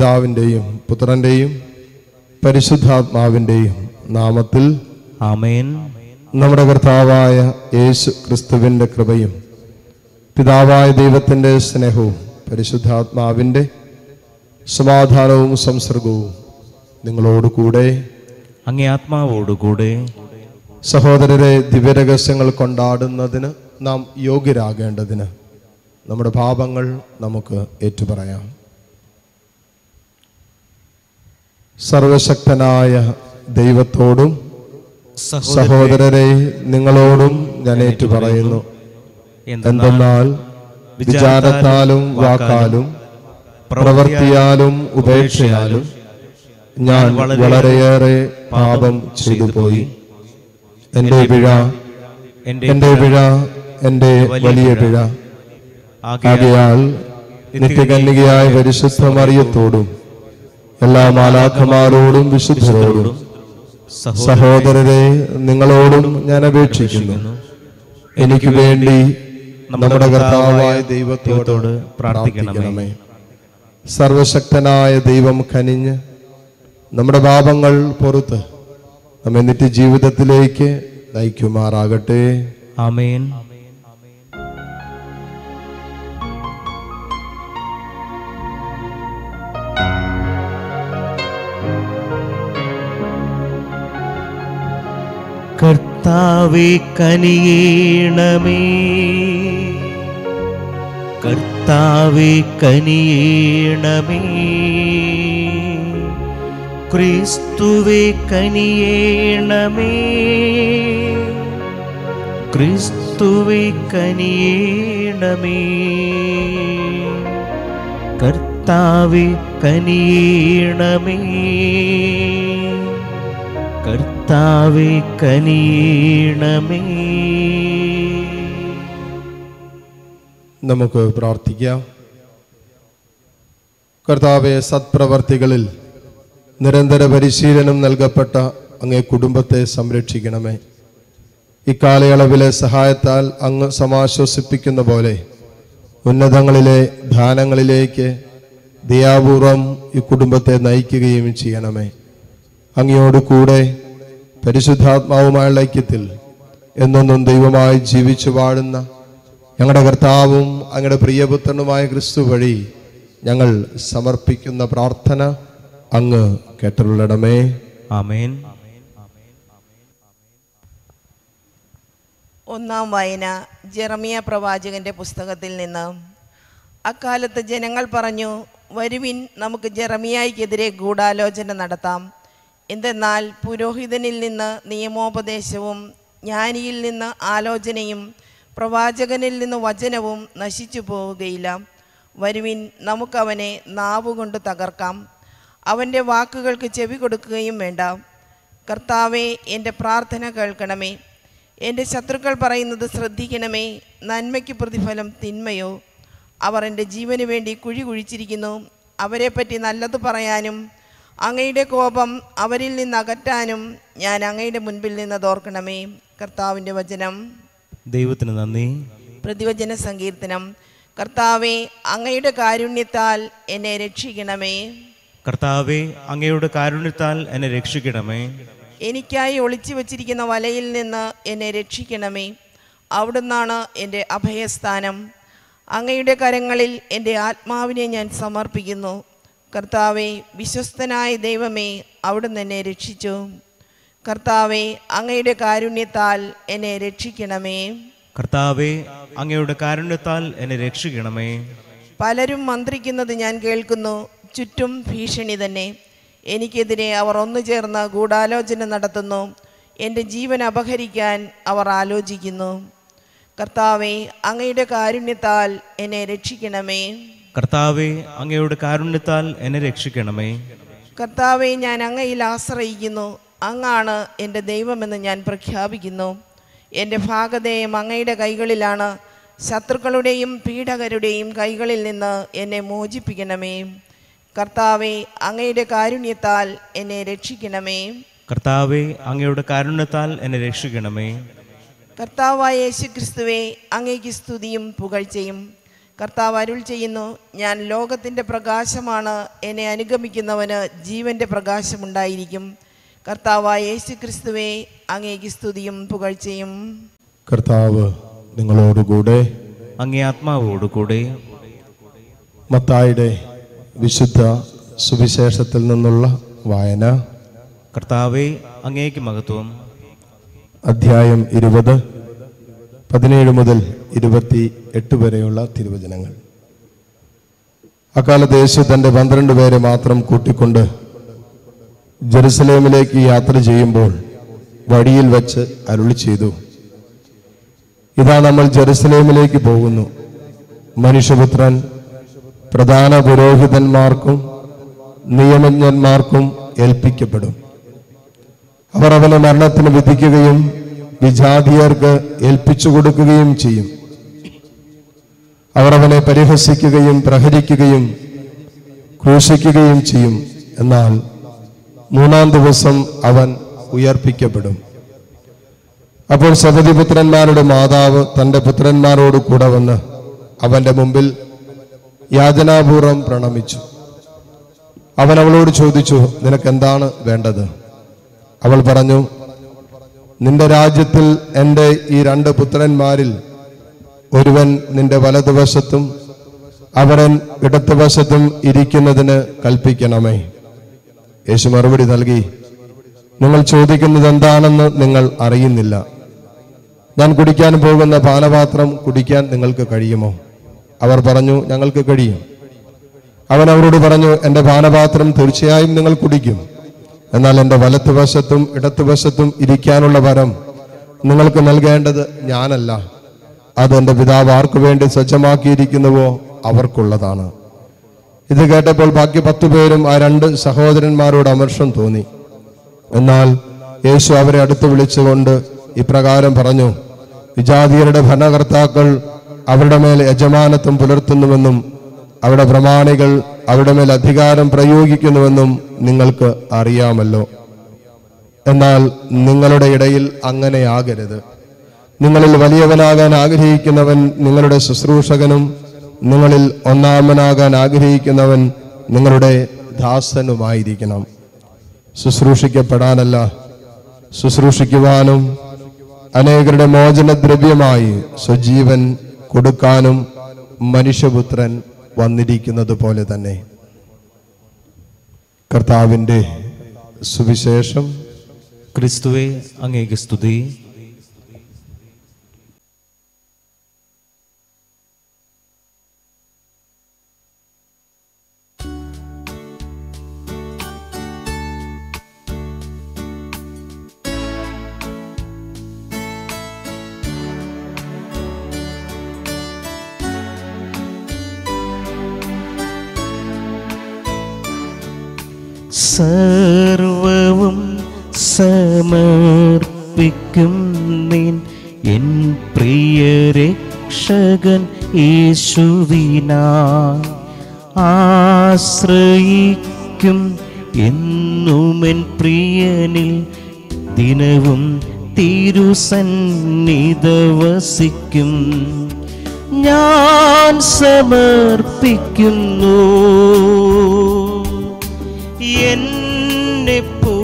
പിതാവിൻ്റെയും പുത്രൻ്റെയും പരിശുദ്ധാത്മാവിൻ്റെയും നാമത്തിൽ ആമേൻ നമ്മുടെ കർത്താവായ യേശു ക്രിസ്തുവിൻ്റെ കൃപയും പിതാവായ ദൈവത്തിൻ്റെ സ്നേഹവും പരിശുദ്ധാത്മാവിൻ്റെ സമാധാനവും സംസർഗവും നിങ്ങളോട് കൂടെ അങ്ങേ ആത്മാവോടുകൂടെ സഹോദരരെ ദിവ്യരഹസ്യങ്ങൾ കൊണ്ടാടുന്നതിന് നാം യോഗ്യരാകേണ്ടതിന് നമ്മുടെ പാപങ്ങൾ നമുക്ക് ഏറ്റുപറയാം സർവശക്തനായ ദൈവത്തോടും സഹോദരരെ നിങ്ങളോടും ഞാൻ ഏറ്റുപറയുന്നു എന്തെന്നാൽ വിചാരത്താലും വാക്കാലും പ്രവൃത്തിയാലും ഉപേക്ഷയാലും ഞാൻ വളരെയേറെ പാപം ചെയ്തു പോയി എൻ്റെ പിഴ എൻ്റെ എൻ്റെ പിഴ എൻ്റെ വലിയ പിഴ ആകയാൽ നിത്യകന്യകയായ പരിശുദ്ധ മറിയത്തോടും എല്ലാ മാലാഖമാരോടും വിശുദ്ധരോടും സഹോദരരെ നിങ്ങളോടും ഞാൻ അപേക്ഷിക്കുന്നു എനിക്ക് വേണ്ടി നമ്മുടെ കർത്താവായ ദൈവത്തോട് പ്രാർത്ഥിക്കണമേ സർവശക്തനായ ദൈവം കനിഞ്ഞ് നമ്മുടെ പാപങ്ങൾ പുറത്ത് നമ്മെ നിത്യജീവിതത്തിലേക്ക് നയിക്കുമാറാകട്ടെ ആമേൻ കർത്താവെ കനിയേണമേ കർത്താവെ കനിയേണമേ ക്രിസ്തുവെ കനിയേണമേ ക്രിസ്തുവെ കനിയേണമേ കർത്താവെ കനിയേണമേ കർത്താവെ കനിയേണമേ നമുക്ക് പ്രാർത്ഥിക്കാം കർത്താവെ സത്പ്രവർത്തികളിൽ നിരന്തര പരിശീലനം നൽകപ്പെട്ട അങ്ങേ കുടുംബത്തെ സംരക്ഷിക്കണമേ ഇക്കാലയളവിലെ സഹായത്താൽ അങ്ങ് സമാശ്വസിപ്പിക്കുന്ന പോലെ ഉന്നതങ്ങളിലെ ധാനങ്ങളിലേക്ക് ദയാപൂർവം ഈ കുടുംബത്തെ നയിക്കുകയും ചെയ്യണമേ അങ്ങയോട് കൂടെ പരിശുദ്ധാത്മാവുമായുള്ള ഐക്യത്തിൽ എന്നൊന്നും ദൈവമായി ജീവിച്ചു വാഴുന്ന ഞങ്ങളുടെ കർത്താവും അങ്ങയുടെ പ്രിയപുത്രനുമായ ക്രിസ്തു വഴി ഞങ്ങൾ സമർപ്പിക്കുന്ന പ്രാർത്ഥന അങ്ങ് കേട്ടുള്ളടമേ ആമേൻ ഒന്നാം വായന ജെറമിയ പ്രവാചകന്റെ പുസ്തകത്തിൽ നിന്ന് അക്കാലത്ത് ജനങ്ങൾ പറഞ്ഞു വരുവിൻ നമുക്ക് ജെറമിയായിക്കെതിരെ ഗൂഢാലോചന നടത്താം എന്തെന്നാൽ പുരോഹിതനിൽ നിന്ന് നിയമോപദേശവും ജ്ഞാനിയിൽ നിന്ന് ആലോചനയും പ്രവാചകനിൽ നിന്ന് വചനവും നശിച്ചു പോവുകയില്ല വരുവിൻ നമുക്കവനെ നാവുകൊണ്ട് തകർക്കാം അവൻ്റെ വാക്കുകൾക്ക് ചെവി കൊടുക്കുകയും വേണ്ട കർത്താവെ എൻ്റെ പ്രാർത്ഥന കേൾക്കണമേ എൻ്റെ ശത്രുക്കൾ പറയുന്നത് ശ്രദ്ധിക്കണമേ നന്മയ്ക്ക് പ്രതിഫലം തിന്മയോ അവർ എൻ്റെ ജീവന് വേണ്ടി കുഴി കുഴിച്ചിരിക്കുന്നു അവരെപ്പറ്റി നല്ലത് പറയാനും അങ്ങയുടെ കോപം അവരിൽ നിന്ന് അകറ്റാനും ഞാൻ അങ്ങയുടെ മുൻപിൽ നിന്ന് തോർക്കണമേ കർത്താവിൻ്റെ വചനം ദൈവത്തിന് നന്ദി പ്രതിവചന സങ്കീർത്തനം കർത്താവെ അങ്ങയുടെ കാരുണ്യത്താൽ എന്നെ രക്ഷിക്കണമേ കർത്താവെ അങ്ങയുടെ കാരുണ്യത്താൽ എന്നെ രക്ഷിക്കണമേ എനിക്കായി ഒളിച്ചു വച്ചിരിക്കുന്ന വലയിൽ നിന്ന് എന്നെ രക്ഷിക്കണമേ അവിടുന്നാണ് എൻ്റെ അഭയസ്ഥാനം അങ്ങയുടെ കരങ്ങളിൽ എൻ്റെ ആത്മാവിനെ ഞാൻ സമർപ്പിക്കുന്നു കർത്താവെ വിശ്വസ്തനായ ദൈവമേ അവിടുന്ന് എന്നെ രക്ഷിച്ചു കർത്താവെ അങ്ങയുടെ കാരുണ്യത്താൽ എന്നെ രക്ഷിക്കണമേ കർത്താവെ അങ്ങയുടെ കാരുണ്യത്താൽ എന്നെ രക്ഷിക്കണമേ പലരും മന്ത്രിക്കുന്നത് ഞാൻ കേൾക്കുന്നു ചുറ്റും ഭീഷണി തന്നെ എനിക്കെതിരെ അവർ ഒന്നു ചേർന്ന് ഗൂഢാലോചന നടത്തുന്നു എൻ്റെ ജീവൻ അപഹരിക്കാൻ അവർ ആലോചിക്കുന്നു കർത്താവെ അങ്ങയുടെ കാരുണ്യത്താൽ എന്നെ രക്ഷിക്കണമേ കർത്താവെ അങ്ങയുടെ കാരുണ്യത്താൽ എന്നെ രക്ഷിക്കണമേ കർത്താവെ ഞാൻ അങ്ങയിൽ ആശ്രയിക്കുന്നു അങ്ങാണ് എൻ്റെ ദൈവമെന്ന് ഞാൻ പ്രഖ്യാപിക്കുന്നു എൻ്റെ ഭാഗതയും അങ്ങയുടെ കൈകളിലാണ് ശത്രുക്കളുടെയും പീഡകരുടെയും കൈകളിൽ നിന്ന് എന്നെ മോചിപ്പിക്കണമേ കർത്താവെ അങ്ങയുടെ കാരുണ്യത്താൽ എന്നെ രക്ഷിക്കണമേ കർത്താവെ അങ്ങയുടെ കാരുണ്യത്താൽ എന്നെ രക്ഷിക്കണമേ കർത്താവായ യേശു ക്രിസ്തുവെ അങ്ങേക്ക് സ്തുതിയും പുകഴ്ചയും കർത്താവ് അരുൾ ചെയ്യുന്നു ഞാൻ ലോകത്തിൻ്റെ പ്രകാശമാണ് എന്നെ അനുഗമിക്കുന്നവന് ജീവൻ്റെ പ്രകാശമുണ്ടായിരിക്കും കർത്താവായ യേശു ക്രിസ്തുവെ അങ്ങേക്ക് സ്തുതിയും പുകഴ്ചയും കർത്താവ് നിങ്ങളോടുകൂടെ അങ്ങേ ആത്മാവോടുകൂടെ മത്തായുടെ വിശുദ്ധ സുവിശേഷത്തിൽ നിന്നുള്ള വായന കർത്താവെ അങ്ങേക്ക് മഹത്വം അധ്യായം ഇരുപത് പതിനേഴ് മുതൽ ഇരുപത്തി എട്ട് വരെയുള്ള തിരുവചനങ്ങൾ അക്കാലത്ത് യേശു തൻ്റെ പന്ത്രണ്ട് പേരെ മാത്രം കൂട്ടിക്കൊണ്ട് ജെറുസലേമിലേക്ക് യാത്ര ചെയ്യുമ്പോൾ വഴിയിൽ വച്ച് അരുളി ചെയ്തു ഇതാ നമ്മൾ ജെറുസലേമിലേക്ക് പോകുന്നു മനുഷ്യപുത്രൻ പ്രധാന പുരോഹിതന്മാർക്കും നിയമജ്ഞന്മാർക്കും ഏൽപ്പിക്കപ്പെടും അവർ അവനെ മരണത്തിന് വിധിക്കുകയും വിജാതിയർക്ക് ഏൽപ്പിച്ചു കൊടുക്കുകയും ചെയ്യും അവർ അവനെ പരിഹസിക്കുകയും പ്രഹരിക്കുകയും ക്രൂശിക്കുകയും ചെയ്യും എന്നാൽ മൂന്നാം ദിവസം അവൻ ഉയർപ്പിക്കപ്പെടും അപ്പോൾ സതതിപുത്രന്മാരുടെ മാതാവ് തൻ്റെ പുത്രന്മാരോട് കൂടെ വന്ന് അവന്റെ മുമ്പിൽ യാചനാപൂർവം പ്രണമിച്ചു അവൻ അവളോട് ചോദിച്ചു നിനക്ക് എന്താണ് വേണ്ടത് അവൾ പറഞ്ഞു നിന്റെ രാജ്യത്തിൽ എൻ്റെ ഈ രണ്ട് പുത്രന്മാരിൽ ഒരുവൻ നിന്റെ വലതുവശത്തും അവരൻ ഇടത്തുവശത്തും ഇരിക്കുന്നതിന് കൽപ്പിക്കണമേ യേശു മറുപടി നൽകി നിങ്ങൾ ചോദിക്കുന്നത് എന്താണെന്ന് നിങ്ങൾ അറിയുന്നില്ല ഞാൻ കുടിക്കാൻ പോകുന്ന പാനപാത്രം കുടിക്കാൻ നിങ്ങൾക്ക് കഴിയുമോ അവർ പറഞ്ഞു ഞങ്ങൾക്ക് കഴിയും അവൻ അവരോട് പറഞ്ഞു എൻ്റെ പാനപാത്രം തീർച്ചയായും നിങ്ങൾ കുടിക്കും എന്നാൽ എൻ്റെ വലത്തുവശത്തും ഇടത്തുവശത്തും ഇരിക്കാനുള്ള വരം നിങ്ങൾക്ക് നൽകേണ്ടത് ഞാനല്ല അത് എൻ്റെ പിതാവ് ആർക്കു വേണ്ടി സജ്ജമാക്കിയിരിക്കുന്നുവോ അവർക്കുള്ളതാണ് ഇത് കേട്ടപ്പോൾ ബാക്കി പത്തു പേരും ആ രണ്ട് സഹോദരന്മാരോട് അമർഷം തോന്നി എന്നാൽ യേശു അവരെ അടുത്ത് വിളിച്ചുകൊണ്ട് ഇപ്രകാരം പറഞ്ഞു വിജാതീയരുടെ ഭരണകർത്താക്കൾ അവരുടെ മേൽ യജമാനത്വം പുലർത്തുന്നുവെന്നും അവരുടെ പ്രമാണികൾ അവരുടെ മേൽ അധികാരം പ്രയോഗിക്കുന്നുവെന്നും നിങ്ങൾക്ക് അറിയാമല്ലോ എന്നാൽ നിങ്ങളുടെ ഇടയിൽ അങ്ങനെയാകരുത് നിങ്ങളിൽ വലിയവനാകാൻ ആഗ്രഹിക്കുന്നവൻ നിങ്ങളുടെ ശുശ്രൂഷകനും നിങ്ങളിൽ ഒന്നാമനാകാൻ ആഗ്രഹിക്കുന്നവൻ നിങ്ങളുടെ ദാസനുമായിരിക്കണം ശുശ്രൂഷിക്കപ്പെടാനല്ല ശുശ്രൂഷിക്കുവാനും അനേകരുടെ മോചനദ്രവ്യമായി സ്വജീവൻ കൊടുക്കാനും മനുഷ്യപുത്രൻ വന്നിരിക്കുന്നത് പോലെ തന്നെ കർത്താവിൻ്റെ സുവിശേഷം ക്രിസ്തുവെ അങ്ങേക്ക് സ്തുതി സർവവും സമർപ്പിക്കും നീൻ എൻ പ്രിയ രക്ഷകൻ യേശുവിനാ ആശ്രയിക്കും എന്നുമെൻ പ്രിയനിൽ ദിനവും തിരുസന്നിധവസിക്കും ഞാൻ സമർപ്പിക്കുന്നു എന്നെ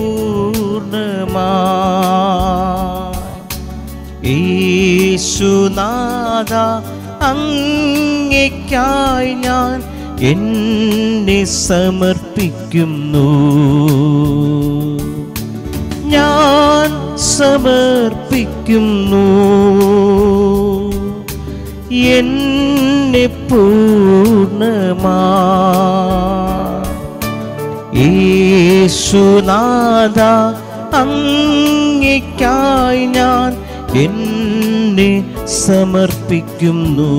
പൂർണ്ണമായി യേശുനാഥ അങ്ങയ്ക്കായി ഞാൻ എന്നെ സമർപ്പിക്കുന്നു ഞാൻ സമർപ്പിക്കുന്നു എന്നെ പൂർണ്ണമായി യേശുനാഥ അങ്ങയ്ക്കായി ഞാൻ എന്നെ സമർപ്പിക്കുന്നു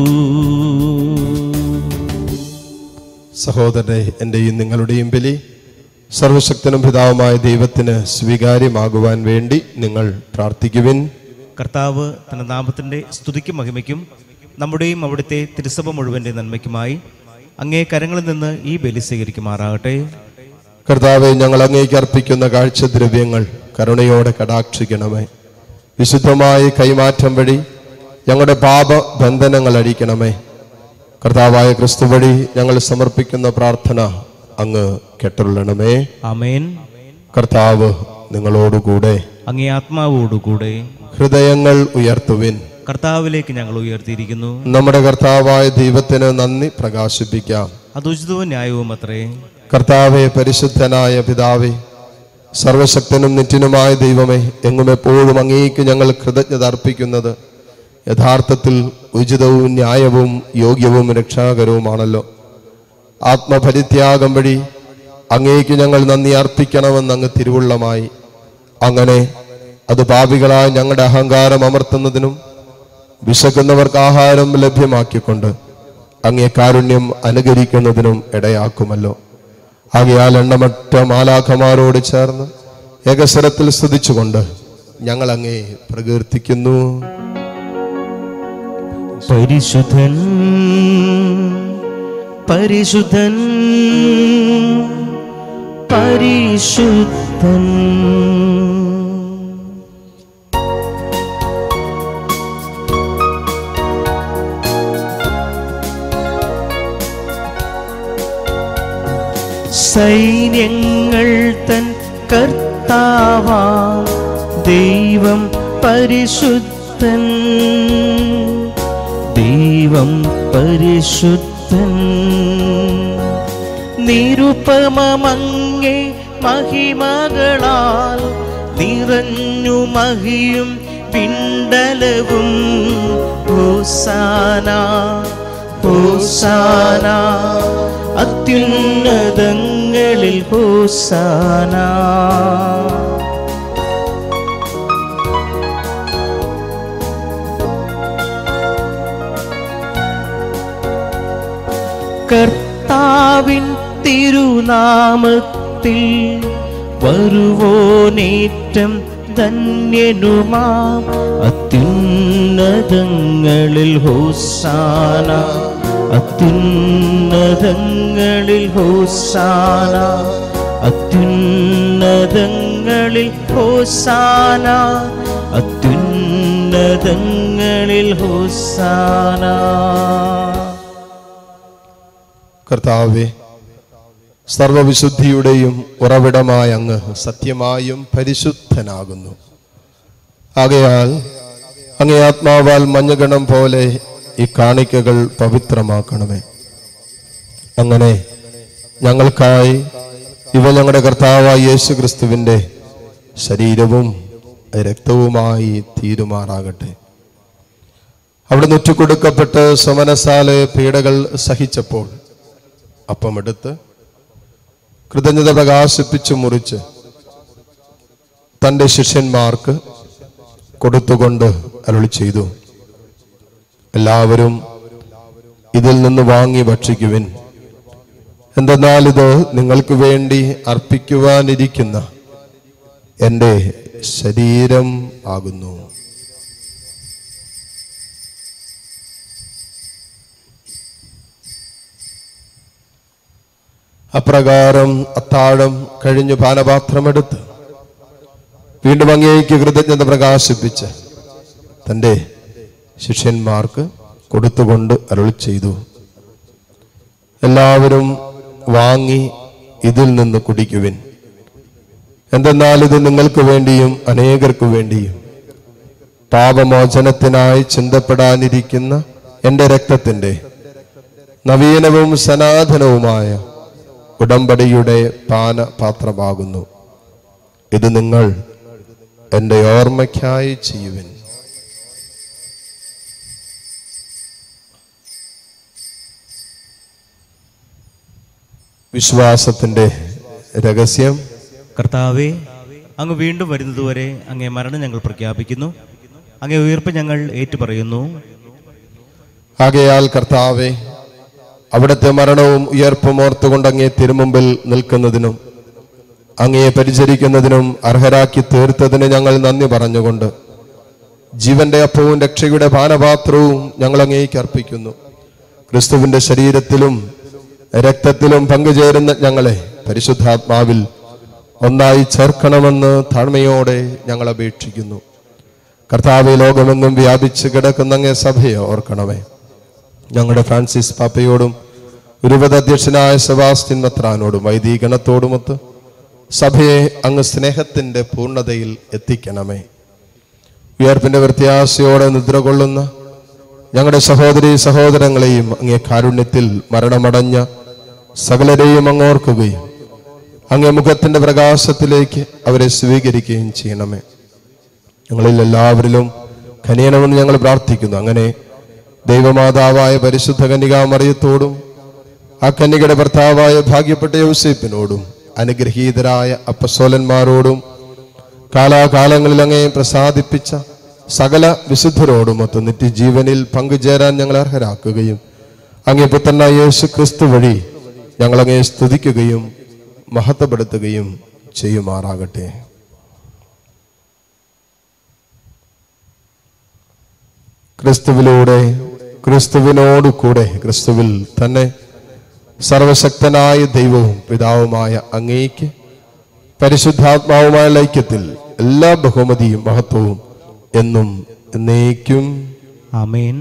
സഹോദരനെ എൻ്റെയും നിങ്ങളുടെയും ബലി സർവശക്തനും പിതാവുമായ ദൈവത്തിന് സ്വീകാര്യമാകുവാൻ വേണ്ടി നിങ്ങൾ പ്രാർത്ഥിക്കുവിൻ കർത്താവ് തന്റെ നാമത്തിന്റെ സ്തുതിക്കും മഹിമയ്ക്കും നമ്മുടെയും അവിടുത്തെ തിരുസഭ മുഴുവന്റെ നന്മയ്ക്കുമായി അങ്ങേ കരങ്ങളിൽ നിന്ന് ഈ ബലി സ്വീകരിക്കുമാറാകട്ടെ കർത്താവെ ഞങ്ങൾ അങ്ങേക്ക് അർപ്പിക്കുന്ന കാഴ്ചദ്രവ്യങ്ങൾ കരുണയോടെ കടാക്ഷിക്കണമേ വിശുദ്ധമായ കൈമാറ്റം വഴി ഞങ്ങളുടെ പാപ ബന്ധനങ്ങൾ അടിക്കണമേ കർത്താവായ ക്രിസ്തു വഴി ഞങ്ങൾ സമർപ്പിക്കുന്ന പ്രാർത്ഥന അങ്ങ് കെട്ടുള്ളണമേ അമേൻ കർത്താവ് നിങ്ങളോടുകൂടെ അങ്ങേ ആത്മാവോടുകൂടെ ഹൃദയങ്ങൾ ഉയർത്തുവിൻ കർത്താവിലേക്ക് ഞങ്ങൾ ഉയർത്തിയിരിക്കുന്നു നമ്മുടെ കർത്താവായ ദൈവത്തിന് നന്ദി പ്രകാശിപ്പിക്കാം അത് ഉചിതവും ന്യായവും അത്രേ കർത്താവെ പരിശുദ്ധനായ പിതാവേ സർവശക്തനും നിത്യനുമായ ദൈവമേ എങ്ങും എപ്പോഴും അങ്ങേക്ക് ഞങ്ങൾ കൃതജ്ഞത അർപ്പിക്കുന്നത് യഥാർത്ഥത്തിൽ ഉചിതവും ന്യായവും യോഗ്യവും രക്ഷാകരവുമാണല്ലോ ആത്മപരിത്യാഗം വഴി അങ്ങേക്ക് ഞങ്ങൾ നന്ദി അർപ്പിക്കണമെന്ന് അങ്ങ് തിരുവുള്ളമായി അങ്ങനെ അത് പാപികളായ ഞങ്ങളുടെ അഹങ്കാരം അമർത്തുന്നതിനും വിശക്കുന്നവർക്ക് ആഹാരം ലഭ്യമാക്കിക്കൊണ്ട് അങ്ങേ കാരുണ്യം അനുകരിക്കുന്നതിനും ഇടയാക്കുമല്ലോ ആകയാൽ എണ്ണമറ്റ മാലാഖമാരോട് ചേർന്ന് ഏകസ്വരത്തിൽ സ്തുതിച്ചുകൊണ്ട് ഞങ്ങൾ അങ്ങേ പ്രകീർത്തിക്കുന്നു പരിശുദ്ധൻ പരിശുദ്ധൻ പരിശുദ്ധൻ സൈന്യങ്ങൾ തൻ കർത്താവാം ദൈവം പരിശുദ്ധൻ ദൈവം പരിശുദ്ധൻ നിരുപമങ്ങേ മഹിമകളാൽ നിറഞ്ഞു മഹിയും പിണ്ടലവും ഹോസാന ഹോസാന അത്യുന്നതങ്ങളിൽ ഹോസാന കർത്താവിൻ തിരുനാമത്തിൽ വരുവോനേറ്റം ധന്യനുമാം അത്യുന്നതങ്ങളിൽ ഹോസാന അത്യുന്നതങ്ങളിൽ ഹോസാന അത്യുന്നതങ്ങളിൽ ഹോസാന അത്യുന്നതങ്ങളിൽ ഹോസാന കർത്താവെ സർവവിശുദ്ധിയുടെയും ഉറവിടമായ അങ്ങ് സത്യമായും പരിശുദ്ധനാകുന്നു ആകയാൽ അങ്ങേ ആത്മാവാൽ മഞ്ഞഗണം പോലെ ഈ കാണിക്കകൾ പവിത്രമാക്കണമേ അങ്ങനെ ഞങ്ങൾക്കായി ഇവ ഞങ്ങളുടെ കർത്താവായ യേശു ക്രിസ്തുവിൻ്റെ ശരീരവും രക്തവുമായി തീരുമാറാകട്ടെ അവിടെ നുറ്റുകൊടുക്കപ്പെട്ട് സമനസാലെ പീഡകൾ സഹിച്ചപ്പോൾ അപ്പമെടുത്ത് കൃതജ്ഞത പ്രകാശിപ്പിച്ചു മുറിച്ച് തൻ്റെ ശിഷ്യന്മാർക്ക് കൊടുത്തുകൊണ്ട് അരുളി ചെയ്തു എല്ലാവരും ഇതിൽ നിന്ന് വാങ്ങി ഭക്ഷിക്കുവിൻ എന്തെന്നാൽ ഇത് നിങ്ങൾക്ക് വേണ്ടി അർപ്പിക്കുവാനിരിക്കുന്ന എൻ്റെ ശരീരം ആകുന്നു അപ്രകാരം അത്താഴം കഴിഞ്ഞു പാനപാത്രമെടുത്ത് വീണ്ടും അങ്ങേക്ക് കൃതജ്ഞത പ്രകാശിപ്പിച്ച് തൻ്റെ ശിഷ്യന്മാർക്ക് കൊടുത്തുകൊണ്ട് അരുളി ചെയ്തു എല്ലാവരും വാങ്ങി ഇതിൽ നിന്ന് കുടിക്കുവിൻ എന്തെന്നാൽ ഇത് നിങ്ങൾക്ക് വേണ്ടിയും അനേകർക്ക് വേണ്ടിയും പാപമോചനത്തിനായി ചിന്തപ്പെടാനിരിക്കുന്ന എൻ്റെ രക്തത്തിൻ്റെ നവീനവും സനാതനവുമായ ഉടമ്പടിയുടെ പാനപാത്രമാകുന്നു ഇത് നിങ്ങൾ എൻ്റെ ഓർമ്മയ്ക്കായി ചെയ്യുവിൻ വിശ്വാസത്തിന്റെ രഹസ്യം കർത്താവെ അങ്ങ് വീണ്ടും വരുന്നതുവരെ അങ്ങേ മരണം ഞങ്ങൾ പ്രഖ്യാപിക്കുന്നു അങ്ങേ ഉയർപ്പ് ഞങ്ങൾ ഏറ്റുപറയുന്നു ആകയാൽ കർത്താവെ അവിടുത്തെ മരണവും ഉയർപ്പും ഓർത്തുകൊണ്ട് അങ്ങേ തിരുമുമ്പിൽ നിൽക്കുന്നതിനും അങ്ങയെ പരിചരിക്കുന്നതിനും അർഹരാക്കി തീർത്തതിന് ഞങ്ങൾ നന്ദി പറഞ്ഞുകൊണ്ട് ജീവന്റെ അപ്പവും രക്ഷയുടെ പാനപാത്രവും ഞങ്ങൾ അങ്ങേക്ക് അർപ്പിക്കുന്നു ക്രിസ്തുവിന്റെ ശരീരത്തിലും രക്തത്തിലും പങ്കുചേരുന്ന ഞങ്ങളെ പരിശുദ്ധാത്മാവിൽ ഒന്നായി ചേർക്കണമെന്ന് താഴ്മയോടെ ഞങ്ങൾ അപേക്ഷിക്കുന്നു കർത്താവ് ലോകമെങ്ങും വ്യാപിച്ച് കിടക്കുന്ന അങ്ങേ സഭയെ ഓർക്കണമേ ഞങ്ങളുടെ ഫ്രാൻസിസ് പാപ്പയോടും രൂപതാധ്യക്ഷനായ സെബാസ്റ്റിൻ മത്രാനോടും വൈദികണത്തോടുമൊത്ത് സഭയെ അങ്ങ് സ്നേഹത്തിന്റെ പൂർണ്ണതയിൽ എത്തിക്കണമേ ഉയർപ്പിന്റെ പ്രത്യാശയോടെ നിദ്ര കൊള്ളുന്ന ഞങ്ങളുടെ സഹോദരി സഹോദരങ്ങളെയും അങ്ങേ കാരുണ്യത്തിൽ മരണമടഞ്ഞ സകലരെയും അങ്ങോർക്കുകയും അങ്ങേ മുഖത്തിന്റെ പ്രകാശത്തിലേക്ക് അവരെ സ്വീകരിക്കുകയും ചെയ്യണമേ ഞങ്ങളിൽ എല്ലാവരിലും കനിയണമെന്ന് ഞങ്ങൾ പ്രാർത്ഥിക്കുന്നു അങ്ങനെ ദൈവമാതാവായ പരിശുദ്ധ കന്യകാമറിയത്തോടും ആ കന്യകയുടെ ഭർത്താവായ ഭാഗ്യപ്പെട്ട യൗസേപ്പിനോടും അനുഗ്രഹീതരായ അപ്പസോലന്മാരോടും കാലാകാലങ്ങളിൽ അങ്ങേ പ്രസാദിപ്പിച്ച സകല വിശുദ്ധരോടുമൊത്ത് നിത്യജീവനിൽ പങ്കുചേരാൻ ഞങ്ങൾ അർഹരാക്കുകയും അങ്ങേ പുത്രനായ യേശു ക്രിസ്തു വഴി ഞങ്ങളങ്ങേ സ്തുതിക്കുകയും മഹത്വപ്പെടുത്തുകയും ചെയ്യുമാറാകട്ടെ ക്രിസ്തുവിലൂടെ ക്രിസ്തുവിനോട് കൂടെ ക്രിസ്തുവിൽ തന്നെ സർവശക്തനായ ദൈവവും പിതാവുമായ അങ്ങേക്ക് പരിശുദ്ധാത്മാവുമായ ഐക്യത്തിൽ എല്ലാ ബഹുമതിയും മഹത്വവും എന്നും എന്നേക്കും ആമേൻ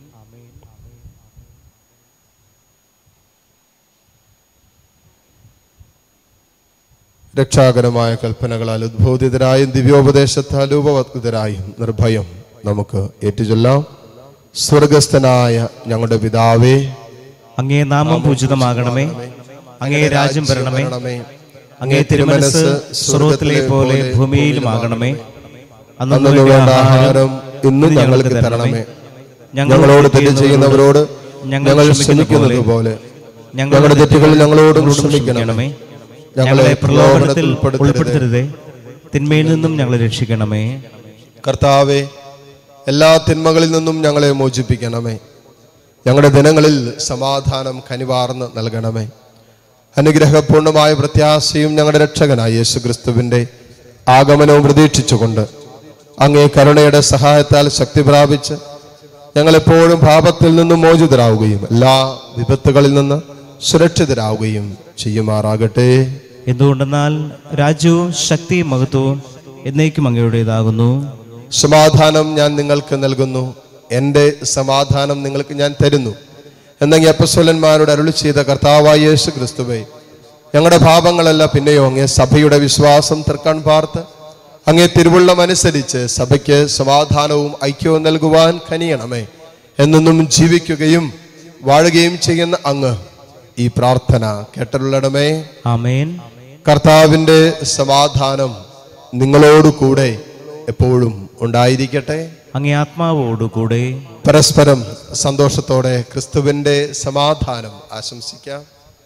രക്ഷാകരമായ കൽപ്പനകളാൽ ഉദ്ബോധിതരായും ദിവ്യോപദേശത്താൽ ഉപവത്കൃതരായും നിർഭയം നമുക്ക് ഏറ്റുചൊല്ലാം സ്വർഗസ്ഥനായ ഞങ്ങളുടെ പിതാവേ അങ്ങേ നാമം പൂജിതമാകണമേ അങ്ങേ രാജ്യം വരണമേ അങ്ങേ തിരുമനസ് സ്രോതത്തിലെ പോലെ ഭൂമിയിലുമാകണമേ അന്നു അന്നു വേണ്ട ആഹാരം ഇന്നും ഞങ്ങൾക്ക് തരണമേ ഞങ്ങളോട് തെറ്റ് ചെയ്യുന്നവരോട് ഞങ്ങൾ ക്ഷമിക്കുന്നത് പോലെ ഞങ്ങളുടെ തെറ്റുകൾ ഞങ്ങളോടും ക്ഷമിക്കണമേ ഞങ്ങളെ പ്രലോഭനത്തിൽ ഉൾപ്പെടുത്തരുതേ തിന്മയിൽ നിന്നും ഞങ്ങളെ രക്ഷിക്കണമേ കർത്താവെ എല്ലാ തിന്മകളിൽ നിന്നും ഞങ്ങളെ മോചിപ്പിക്കണമേ ഞങ്ങളുടെ ദിനങ്ങളിൽ സമാധാനം കനിവാർന്ന് നൽകണമേ അനുഗ്രഹപൂർണമായ പ്രത്യാശയും ഞങ്ങളുടെ രക്ഷകനായ യേശു ക്രിസ്തുവിന്റെ ആഗമനവും പ്രതീക്ഷിച്ചുകൊണ്ട് അങ്ങേ കരുണയുടെ സഹായത്താൽ ശക്തി പ്രാപിച്ച് ഞങ്ങളെപ്പോഴും പാപത്തിൽ നിന്നും മോചിതരാവുകയും എല്ലാ വിപത്തുകളിൽ നിന്ന് സുരക്ഷിതരാവുകയും ചെയ്യുമാറാകട്ടെ എന്തുകൊണ്ടെന്നാൽ രാജ്യവും ശക്തിയും മഹത്വവും എന്നേക്കും അങ്ങയുടേതാകുന്നു സമാധാനം ഞാൻ നിങ്ങൾക്ക് നൽകുന്നു എൻ്റെ സമാധാനം നിങ്ങൾക്ക് ഞാൻ തരുന്നു എന്നെങ്കിൽ അപ്പസ്വലന്മാരോട് അരുളി ചെയ്ത കർത്താവായ യേശു ക്രിസ്തുവേ ഞങ്ങളുടെ പാപങ്ങളല്ല പിന്നെയോ അങ്ങേ സഭയുടെ വിശ്വാസം തൃക്കൺ പാർത്ത് അങ്ങേ തിരുവുള്ളം അനുസരിച്ച് സഭയ്ക്ക് സമാധാനവും ഐക്യവും നൽകുവാൻ കനിയണമേ എന്നൊന്നും ജീവിക്കുകയും വാഴുകയും ചെയ്യുന്ന അങ്ങ് ഈ പ്രാർത്ഥന കേട്ടരുള്ളണമേ ആമേൻ കർത്താവിൻ്റെ സമാധാനം നിങ്ങളോട് കൂടെ എപ്പോഴും ഉണ്ടായിരിക്കട്ടെ അങ്ങേ ആത്മാവോടുകൂടെ പരസ്പരം സന്തോഷത്തോടെ ക്രിസ്തുവിന്റെ സമാധാനം ആശംസിക്കാം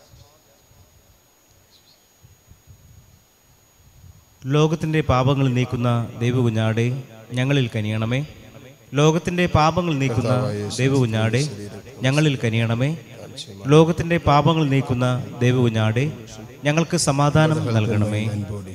ലോകത്തിന്റെ പാപങ്ങൾ നീക്കുന്ന ദൈവകുഞ്ഞാടെ ഞങ്ങളിൽ കനിയണമേ ലോകത്തിന്റെ പാപങ്ങൾ നീക്കുന്ന ദൈവകുഞ്ഞാടെ ഞങ്ങളിൽ കനിയണമേ ലോകത്തിന്റെ പാപങ്ങൾ നീക്കുന്ന ദൈവകുഞ്ഞാടെ ഞങ്ങൾക്ക് സമാധാനം നൽകണമേ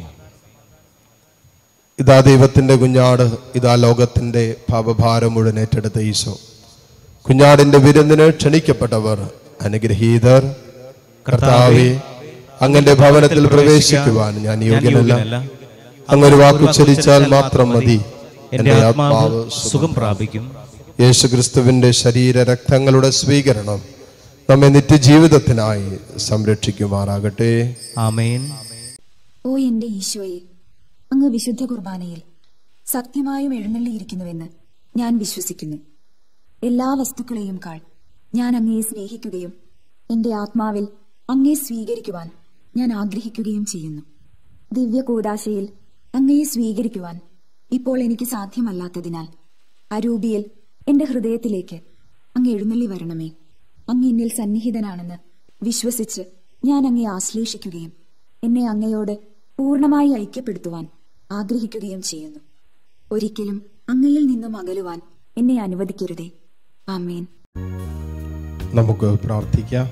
ഇതാ ദൈവത്തിന്റെ കുഞ്ഞാട് ഇതാ ലോകത്തിന്റെ പാപഭാരം മുഴുവൻ ഏറ്റെടുത്ത ഈശോ കുഞ്ഞാടിന്റെ വിരുന്നിന് ക്ഷണിക്കപ്പെട്ടവർ അനുഗ്രഹീതർ കർത്താവെ അങ്ങന്റെ ഭവനത്തിൽ പ്രവേശിക്കുവാൻ ഞാൻ യോഗ്യനല്ല അങ്ങൊരു വാക്കുച്ചരിച്ചാൽ മാത്രം മതി എന്റെ ആത്മാവ് സുഖം പ്രാപിക്കും യേശു ക്രിസ്തുവിന്റെ ശരീര രക്തങ്ങളുടെ സ്വീകരണം നമ്മെ നിത്യജീവിതത്തിനായി സംരക്ഷിക്കുമാറാകട്ടെ ആമേൻ ഓ എന്റെ ഈശോയെ അങ്ങ് വിശുദ്ധ കുർബാനയിൽ സത്യമായും എഴുന്നള്ളിയിരിക്കുന്നുവെന്ന് ഞാൻ വിശ്വസിക്കുന്നു എല്ലാ വസ്തുക്കളെയും കാൾ ഞാൻ അങ്ങയെ സ്നേഹിക്കുകയും എന്റെ ആത്മാവിൽ അങ്ങയെ സ്വീകരിക്കുവാൻ ഞാൻ ആഗ്രഹിക്കുകയും ചെയ്യുന്നു ദിവ്യ കൂടാശയിൽ അങ്ങയെ സ്വീകരിക്കുവാൻ ഇപ്പോൾ എനിക്ക് സാധ്യമല്ലാത്തതിനാൽ അരൂപിയിൽ എന്റെ ഹൃദയത്തിലേക്ക് അങ്ങ് എഴുന്നള്ളി വരണമേ അങ്ങ് എന്നിൽ സന്നിഹിതനാണെന്ന് വിശ്വസിച്ച് ഞാൻ അങ്ങയെ ആശ്ലേഷിക്കുകയും എന്നെ അങ്ങയോട് പൂർണ്ണമായി ഐക്യപ്പെടുത്തുവാൻ ആഗ്രഹിക്കുകയും ചെയ്യുന്നു ഒരിക്കലും അങ്ങയിൽ നിന്നും അകലുവാൻ എന്നെ അനുവദിക്കരുതേ ആമേൻ നമുക്ക് പ്രാർത്ഥിക്കാം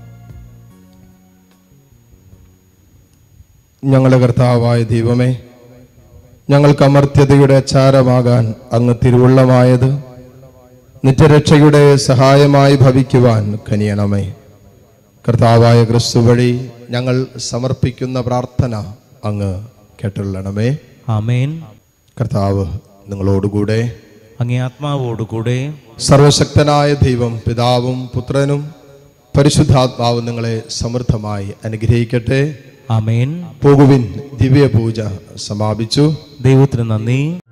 ഞങ്ങളുടെ കർത്താവായ ദൈവമേ ഞങ്ങൾക്ക് അമർത്യതയുടെ അച്ചാരമാകാൻ അങ്ങ് തിരുവുള്ളമായത് നിത്യരക്ഷയുടെ സഹായമായി ഭവിക്കുവാൻ കനിയണമേ കർത്താവായ ക്രിസ്തു വഴി ഞങ്ങൾ സമർപ്പിക്കുന്ന പ്രാർത്ഥന അങ്ങ് കേട്ടുള്ളണമേ ആമേൻ കർത്താവ് നിങ്ങളോടുകൂടെ അങ്ങേ ആത്മാവോടുകൂടെ സർവശക്തനായ ദൈവം പിതാവും പുത്രനും പരിശുദ്ധാത്മാവും നിങ്ങളെ സമൃദ്ധമായി അനുഗ്രഹിക്കട്ടെ ആമേൻ പോകുവിൻ ദിവ്യപൂജ സമാപിച്ചു ദൈവത്തിന് നന്ദി